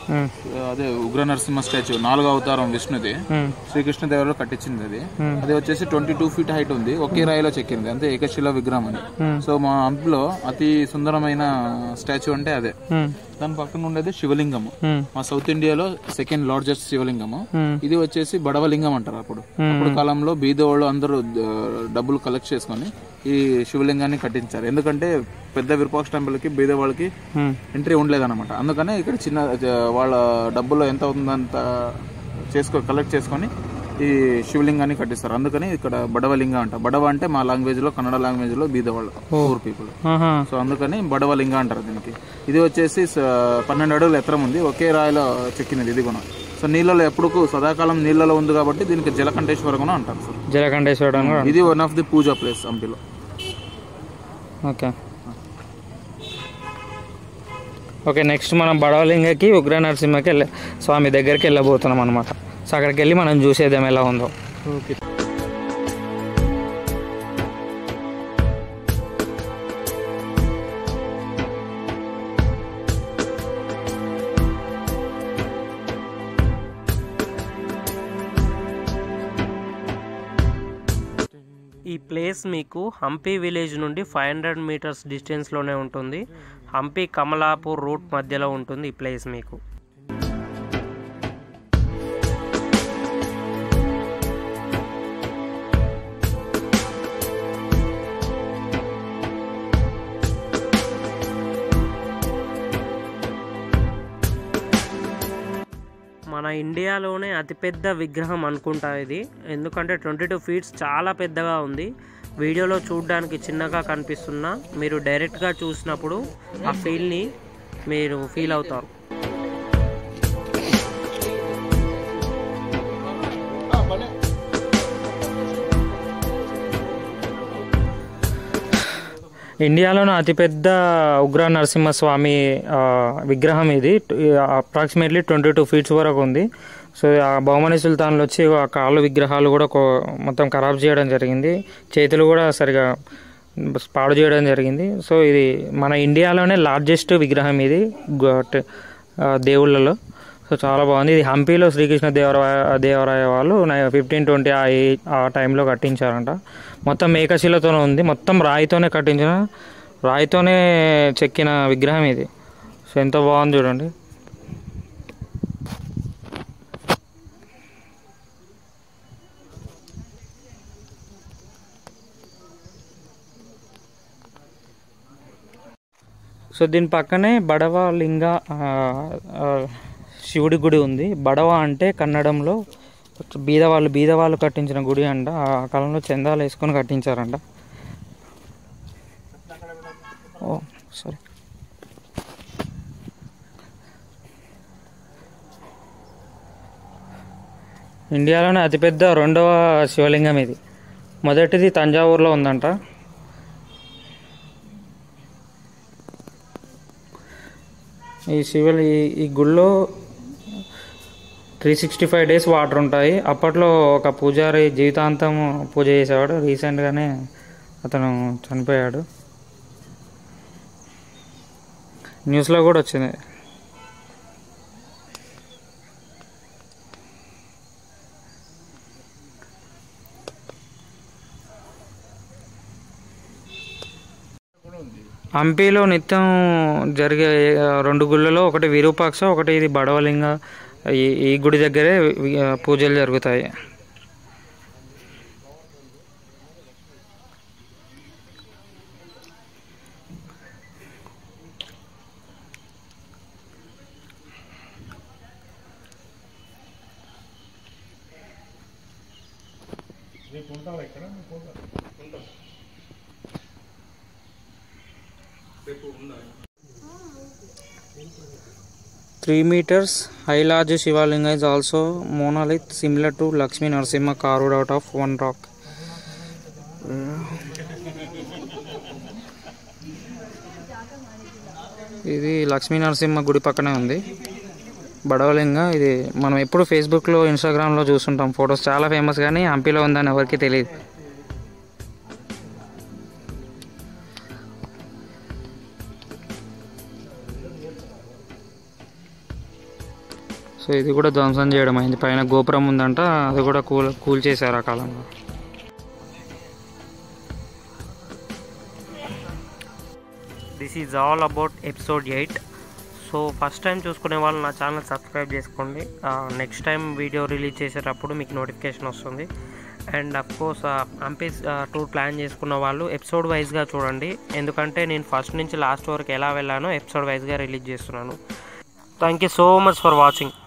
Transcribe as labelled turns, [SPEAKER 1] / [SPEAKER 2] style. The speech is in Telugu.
[SPEAKER 1] ఉమ్,
[SPEAKER 2] అదే ఉగ్ర నరసింహ స్టాచ్యూ నాలుగో అవతారం విష్ణుది
[SPEAKER 1] ఉమ్,
[SPEAKER 2] శ్రీకృష్ణదేవరాయలు కట్టించింది అది అది వచ్చేసి ట్వంటీ టూ ఫీట్ హైట్ ఉంది ఒకే రాయిలో చెక్కింది అంతే ఏకశిల విగ్రహం అని సో మా హంపిలో అతి సుందరమైన స్టాచ్యూ అంటే అదే
[SPEAKER 1] ఉమ్,
[SPEAKER 2] దాని పక్కన ఉండేది శివలింగము
[SPEAKER 1] ఉమ్,
[SPEAKER 2] మా సౌత్ ఇండియాలో సెకండ్ లార్జెస్ట్ శివలింగము
[SPEAKER 1] ఉమ్,
[SPEAKER 2] ఇది వచ్చేసి బడవలింగం అంటారు అప్పుడు అప్పుడు కాలంలో బీదవాళ్ళు అందరూ ఆ, డబ్బులు కలెక్ట్ చేసుకొని ఈ శివలింగాన్ని కట్టించారు ఎందుకంటే పెద్ద విరూపాక్ష టెంపుల్ కి బీదవాళ్ళకి
[SPEAKER 1] ఉమ్,
[SPEAKER 2] ఎంట్రీ ఉండలేదన్నమాట అందుకనే ఇక్కడ చిన్న ఆ, వాళ్ళ డబ్బులు ఎంత అవుతుందంత చేసుకో కలెక్ట్ చేసుకొని ఈ శివలింగాన్ని కట్టిస్తారు అందుకని ఇక్కడ బడవలింగ అంట బడవ అంటే మా లాంగ్వేజ్ లో కన్నడ లాంగ్వేజ్ లో బీదవాళ్ళు పూర్ పీపుల్
[SPEAKER 1] ఆహా,
[SPEAKER 2] సో అందుకని బడవలింగ అంటారు దీనికి ఇది వచ్చేసి స- పన్నెండు అడుగులు ఎత్తరం ఉంది ఒకే రాయిలో చెక్కినది ఇది కూడా సో నీళ్ళలో ఎప్పుడు సదాకాలం నీళ్ళలో ఉంది కాబట్టి దీనికి జలకంఠేశ్వర కూడా అంటారు సార్
[SPEAKER 1] జలకంఠేశ్వరుడు అని కూడా
[SPEAKER 2] ఇది one of the puja place హంపిలో
[SPEAKER 1] ఓకే ఓకే నెక్స్ట్ మనం బడవలింగకి ఉగ్ర నరసింహకి వెళ్ళే స్వామి దగ్గరికి వెళ్ళబోతున్నాం అనమాట సో అక్కడికి వెళ్ళి మనం చూసేద్దాం ఎలా ఉందో
[SPEAKER 2] ఓకే
[SPEAKER 3] ఈ ప్లేస్ మీకు హంపి విలేజ్ నుండి ఫైవ్ హండ్రెడ్ మీటర్స్ డిస్టెన్స్లోనే ఉంటుంది హంపి కమలాపూర్ రూట్ మధ్యలో ఉంటుంది ఈ ప్లేస్ మీకు మన ఇండియాలోనే అతిపెద్ద విగ్రహం అనుకుంటా ఇది ఎందుకంటే ట్వంటీ టూ ఫీట్స్ చాలా పెద్దగా ఉంది వీడియోలో చూడడానికి చిన్నగా కనిపిస్తున్నా మీరు డైరెక్ట్గా చూసినప్పుడు ఆ ఫీల్ని మీరు ఫీల్ అవుతారు
[SPEAKER 1] ఇండియాలోనే అతిపెద్ద ఉగ్ర నరసింహస్వామి ఆ, విగ్రహం ఇది అప్రాక్సిమేట్లీ ట్వంటీ టూ ఫీట్స్ వరకు ఉంది సో ఆ బహుమని సుల్తాన్లు వచ్చి ఆ కాళ్ళు విగ్రహాలు కూడా కో- మొత్తం ఖరాబ్ చేయడం జరిగింది చేతులు కూడా సరిగా పాడు చేయడం జరిగింది సో ఇది మన ఇండియాలోనే లార్జెస్ట్ విగ్రహం ఇది గ- ఆ, దేవుళ్ళలో సో చాలా బాగుంది ఇది హంపీలో శ్రీకృష్ణ దేవరాయ దేవరాయ వాళ్ళు ఫిఫ్టీన్ ట్వంటీ ఆ ఏ- ఆ టైంలో కట్టించారంట మొత్తం మేకశిలతోనే ఉంది మొత్తం రాయితోనే కట్టించిన రాయితోనే చెక్కిన విగ్రహం ఇది సో ఎంత బాగుంది చూడండి సో దీని పక్కనే బడవ లింగ ఆ, ఆ, శివుడి గుడి ఉంది బడవ అంటే కన్నడంలో బీదవాళ్ళు బీదవాళ్ళు కట్టించిన గుడి అంట ఆ కాలంలో చందాలు వేసుకొని కట్టించారంట ఓ సారీ ఇండియాలోనే అతిపెద్ద రెండవ శివలింగం ఇది మొదటిది తంజావూరులో ఉందంట ఈ శివలి ఈ- ఈ గుళ్ళో three sixty five days water ఉంటాయి అప్పట్లో ఒక పూజారి జీవితాంతం పూజ చేసేవాడు రీసెంట్గానే అతను చనిపోయాడు న్యూస్లో కూడా వచ్చింది హంపీలో నిత్యం జరిగే ఆ, రెండు గుళ్ళలో ఒకటి విరూపాక్ష ఒకటి ఇది బడవలింగ ఈ ఈ గుడి దగ్గరే వి- ఆ, పూజలు జరుగుతాయి three metres high large Shivalinga is also monolith similar to Lakshmi Narasimha carved out of one rock ఇది లక్ష్మీ నరసింహ గుడి పక్కనే ఉంది బడవలింగ ఇది మనం ఎప్పుడు ఫేస్బుక్లో ఇన్స్టాగ్రామ్లో చూస్తుంటాం ఫొటోస్ చాలా ఫేమస్ కానీ హంపీలో ఉందని ఎవరికి తెలియదు సో ఇది కూడా ధ్వంసం చేయడం అయింది పైన గోపురం ఉందంట అది కూడా కూల్ కూల్ చేశారు ఆ కాలంలో
[SPEAKER 3] this is all about episode eight so first time చూసుకునే వాళ్ళు నా ఛానల్ సబ్స్క్రైబ్ చేసుకోండి నెక్స్ట్ టైం వీడియో రిలీజ్ చేసేటప్పుడు మీకు నోటిఫికేషన్ వస్తుంది and course Hampi tour plan చేసుకున్న వాళ్ళు ఎపిసోడ్ వైజ్గా చూడండి ఎందుకంటే నేను ఫస్ట్ నుంచి లాస్ట్ వరకు ఎలా వెళ్ళానో ఎపిసోడ్ వైజ్గా రిలీజ్ చేస్తున్నాను thank you so much for watching